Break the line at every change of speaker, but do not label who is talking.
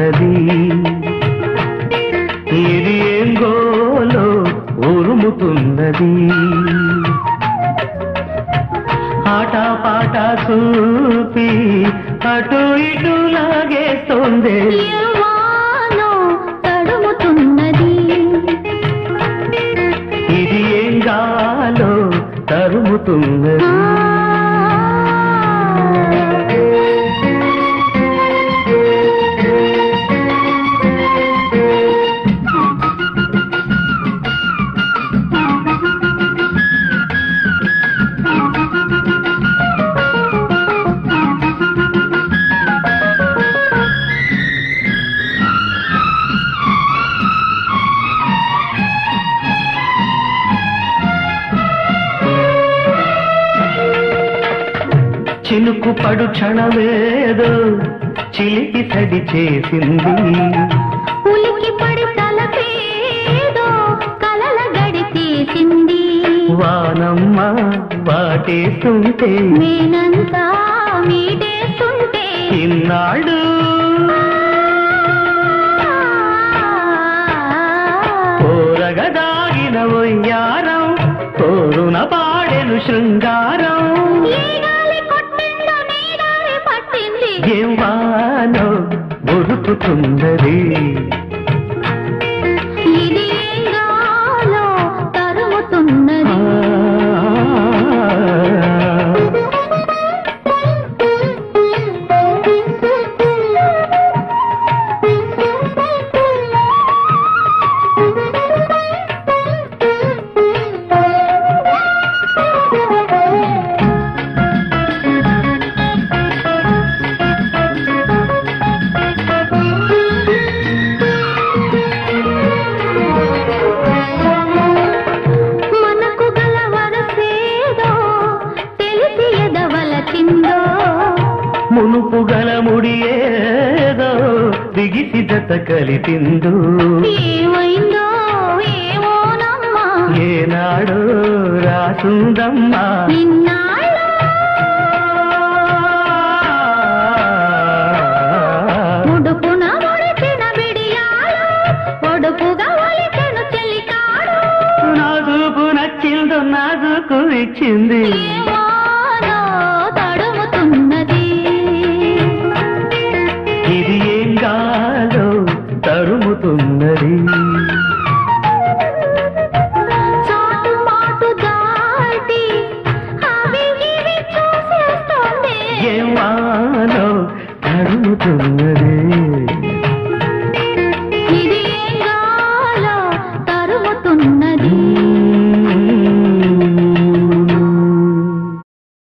ఉరుముతున్నది ఇది ఏం గోలో ఉరుముతున్నది ఆట పాట చూపి అటు ఇటు లాగేస్తోంది
యవ్వానో తడుముతున్నది
ఇది ఏం గాలో తరుముతున్నది చినుకు పడు క్షణమేదో చిలికి సడి చేసింది
ఉలికి పడి తలపేదో కలల గడి తీసింది
వానమ్మ వాటేస్తుంటే
నేనంతా మీటేస్తుంటే
ఇన్నాడు కోరగదాగిన ఒయ్యారం కోరున పాడెను శృంగారం
ఏ గాలి కొట్టిందో నీ దారి పట్టింది
ఏం వానో ఉరుకుతున్నది
ఇది ఏం గాలో తరుముతున్నది మనకు గల వరసేదో తెలిసి ఎదవలచిందో
మునుపు గల ముడియేదో దిగిసి జత కలిపిందు
ఏమైందో ఏమోనమ్మా
ఏనాడో రాసుందమ్మా
నిన్నాళ్ళు ఉడుపున ఒడిచిన బిడియాలు ఒడుపుగా ఒలిచెను చెలికాడు
నాజుకు నచ్చిందో నాజుకు ఇచ్చింది
ఏ